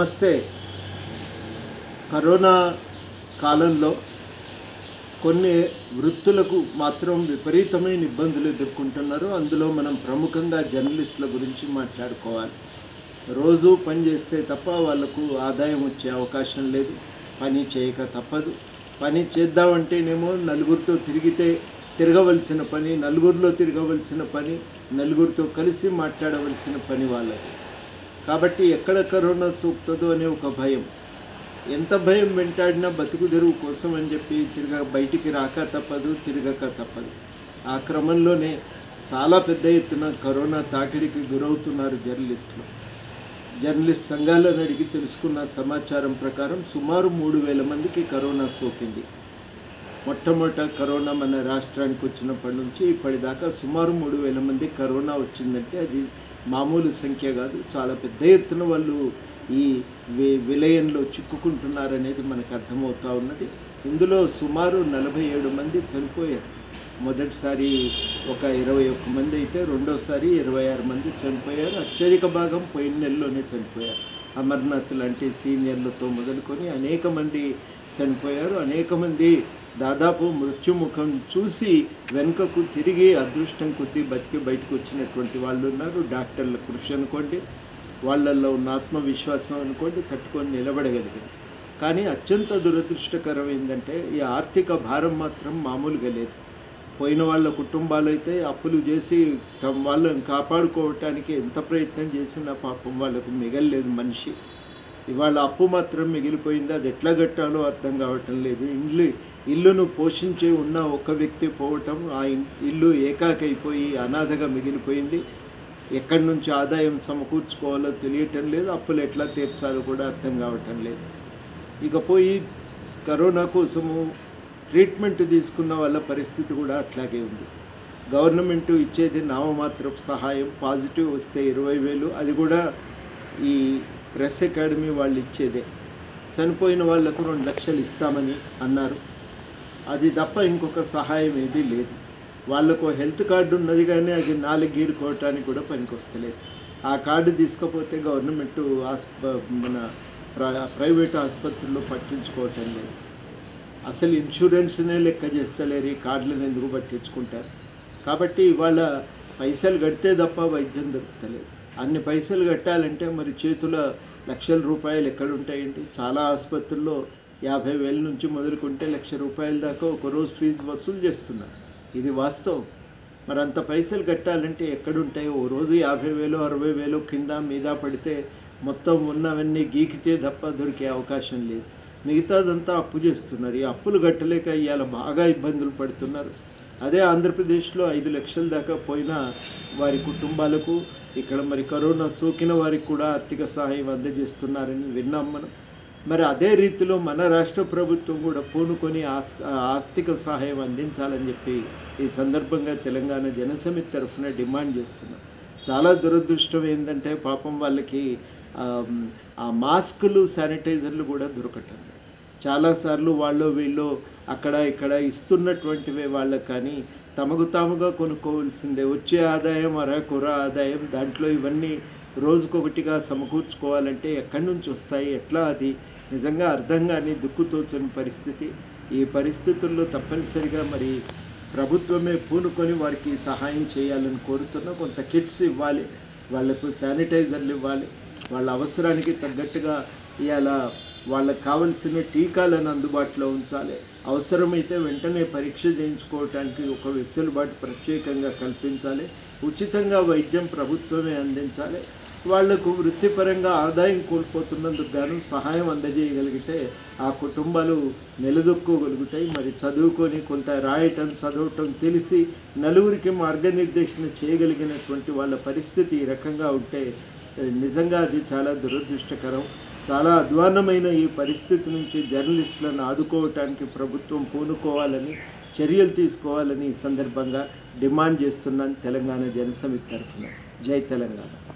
నమస్తే కరోనా కాలంలో కొన్ని వృత్తులకు మాత్రం విపరీతమైన ఇబ్బందులు ఎదుర్కొంటున్నారు అందులో మనం ప్రముఖంగా జర్నలిస్టుల గురించి మాట్లాడుకోవాలి రోజు పని చేస్తే తప్ప వాళ్ళకు ఆదాయం వచ్చే అవకాశం లేదు పని చేయక తప్పదు పని చేద్దామంటేనేమో నలుగురితో తిరిగితే తిరగవలసిన పని నలుగురిలో తిరగవలసిన పని నలుగురితో కలిసి మాట్లాడవలసిన పని వాళ్ళది కాబట్టి ఎక్కడ కరోనా సోకుతుందో అనే ఒక భయం ఎంత భయం వెంటాడినా బతుకు తెరువు కోసం అని చెప్పి తిరగ బయటికి రాక తప్పదు తిరగక తప్పదు ఆ క్రమంలోనే చాలా పెద్ద ఎత్తున కరోనా తాకిడికి గురవుతున్నారు జర్నలిస్టులు జర్నలిస్ట్ సంఘాలను అడిగి తెలుసుకున్న సమాచారం ప్రకారం సుమారు మూడు వేల మందికి కరోనా సోకింది మొట్టమొదట కరోనా మన రాష్ట్రానికి వచ్చినప్పటి నుంచి ఇప్పటిదాకా సుమారు మూడు వేల మంది కరోనా వచ్చిందంటే అది మామూలు సంఖ్య కాదు చాలా పెద్ద ఎత్తున వాళ్ళు ఈ వి విలయంలో చిక్కుకుంటున్నారనేది మనకు అర్థమవుతా ఉన్నది ఇందులో సుమారు నలభై ఏడు మంది చనిపోయారు మొదటిసారి ఒక ఇరవై ఒక్క మంది అయితే రెండోసారి ఇరవై ఆరు మంది చనిపోయారు అత్యధిక భాగం పోయిన నెలలోనే చనిపోయారు అమర్నాథ్ లాంటి సీనియర్లతో మొదలుకొని అనేక మంది చనిపోయారు అనేక మంది దాదాపు మృత్యుముఖం చూసి వెనుకకు తిరిగి అదృష్టం కొద్దీ బతికి బయటకు వచ్చినటువంటి వాళ్ళు ఉన్నారు డాక్టర్ల కృషి అనుకోండి వాళ్ళల్లో ఉన్న ఆత్మవిశ్వాసం అనుకోండి తట్టుకొని నిలబడగలిగింది కానీ అత్యంత దురదృష్టకరం ఏంటంటే ఈ ఆర్థిక భారం మాత్రం మామూలుగా లేదు పోయిన వాళ్ళ కుటుంబాలు అయితే అప్పులు చేసి తమ వాళ్ళని కాపాడుకోవటానికి ఎంత ప్రయత్నం చేసినా పాపం వాళ్ళకు మిగలలేదు మనిషి ఇవాళ అప్పు మాత్రం మిగిలిపోయింది అది ఎట్లా కట్టాలో అర్థం కావటం లేదు ఇల్లు ఇల్లును పోషించి ఉన్న ఒక వ్యక్తి పోవటం ఆ ఇన్- ఇల్లు ఏకాకైపోయి అనాథగా మిగిలిపోయింది ఎక్కడి నుంచి ఆదాయం సమకూర్చుకోవాలో తెలియటం లేదు అప్పులు ఎట్లా తీర్చాలో కూడా అర్థం కావటం లేదు ఇక పోయి కరోనా కోసము ట్రీట్మెంట్ తీసుకున్న వాళ్ళ పరిస్థితి కూడా అట్లాగే ఉంది గవర్నమెంట్ ఇచ్చేది నామమాత్రపు సహాయం పాజిటివ్ వస్తే ఇరవై వేలు అది కూడా ఈ ప్రెస్ అకాడమీ వాళ్ళు ఇచ్చేదే చనిపోయిన వాళ్లకు రెండు లక్షలు ఇస్తామని అన్నారు అది తప్ప ఇంకొక సహాయం ఏదీ లేదు వాళ్ళకు హెల్త్ కార్డు ఉన్నది కానీ అది నాలుగు గీరుకోవటానికి కూడా పనికొస్తలేదు ఆ కార్డు తీసుకపోతే గవర్నమెంట్ ఆస్ప మన ప్ర- ప్రైవేట్ ఆసుపత్రుల్లో పట్టించుకోవటం లేదు అసలు ఇన్సూరెన్స్నే లెక్క చేస్తలేరు ఈ కార్డులను ఎందుకు పట్టించుకుంటారు కాబట్టి ఇవాళ పైసలు కడితే తప్ప వైద్యం దొరుకుతలేదు అన్ని పైసలు కట్టాలంటే మరి చేతుల లక్షల రూపాయలు ఎక్కడ ఉంటాయండి చాలా ఆసుపత్రుల్లో యాభై వేల నుంచి మొదలుకుంటే లక్ష రూపాయల దాకా ఒక రోజు ఫీజు వసూలు చేస్తున్నారు ఇది వాస్తవం మరి అంత పైసలు కట్టాలంటే ఎక్కడుంటాయి ఓ రోజు యాభై వేలు అరవై వేలు కింద మీద పడితే మొత్తం ఉన్నవన్నీ గీకితే తప్ప దొరికే అవకాశం లేదు మిగతాదంతా అప్పు చేస్తున్నారు ఈ అప్పులు కట్టలేక ఇవాళ బాగా ఇబ్బందులు పడుతున్నారు అదే ఆంధ్రప్రదేశ్లో ఐదు లక్షల దాకా పోయిన వారి కుటుంబాలకు ఇక్కడ మరి కరోనా సోకిన వారికి కూడా ఆర్థిక సహాయం అందజేస్తున్నారని విన్నాం మనం మరి అదే రీతిలో మన రాష్ట్ర ప్రభుత్వం కూడా పూనుకొని ఆస్- ఆర్థిక సహాయం అందించాలని చెప్పి ఈ సందర్భంగా తెలంగాణ జనసమితి తరఫున డిమాండ్ చేస్తున్నాం చాలా దురదృష్టం ఏంటంటే పాపం వాళ్ళకి ఆ, ఆ మాస్కులు శానిటైజర్లు కూడా దొరకటం లేదు. చాలాసార్లు వాళ్ళు వీళ్ళు అక్కడ ఇక్కడ ఇస్తున్నటువంటివే వాళ్ళకి కానీ తమకు తాముగా కొనుక్కోవాల్సిందే వచ్చే ఆదాయం అరకొర ఆదాయం దాంట్లో ఇవన్నీ రోజుకొకటిగా సమకూర్చుకోవాలంటే ఎక్కడి నుంచి వస్తాయి ఎట్లా అది నిజంగా అర్థం కాని దిక్కుతోచని పరిస్థితి ఈ పరిస్థితుల్లో తప్పనిసరిగా మరి ప్రభుత్వమే పూనుకొని వారికి సహాయం చేయాలని కోరుతున్నా కొంత కిట్స్ ఇవ్వాలి వాళ్ళకు శానిటైజర్లు ఇవ్వాలి వాళ్ళ అవసరానికి తగ్గట్టుగా ఇవాళ వాళ్ళకి కావలసిన టీకాలను అందుబాటులో ఉంచాలి అవసరమైతే వెంటనే పరీక్ష చేయించుకోవటానికి ఒక వెసులుబాటు ప్రత్యేకంగా కల్పించాలి ఉచితంగా వైద్యం ప్రభుత్వమే అందించాలి వాళ్లకు వృత్తిపరంగా ఆదాయం కోల్పోతున్నందుకు గాను సహాయం అందజేయగలిగితే ఆ కుటుంబాలు నిలదొక్కోగలుగుతాయి మరి చదువుకొని కొంత రాయటం చదవటం తెలిసి నలుగురికి మార్గనిర్దేశన చేయగలిగినటువంటి వాళ్ళ పరిస్థితి ఈ రకంగా ఉంటే ఏ, నిజంగా అది చాలా దురదృష్టకరం చాలా అధ్వాన్నమైన ఈ పరిస్థితి నుంచి జర్నలిస్టులను ఆదుకోవటానికి ప్రభుత్వం పూనుకోవాలని చర్యలు తీసుకోవాలని ఈ సందర్భంగా డిమాండ్ చేస్తున్నాను తెలంగాణ జనసమితి తరఫున జై తెలంగాణ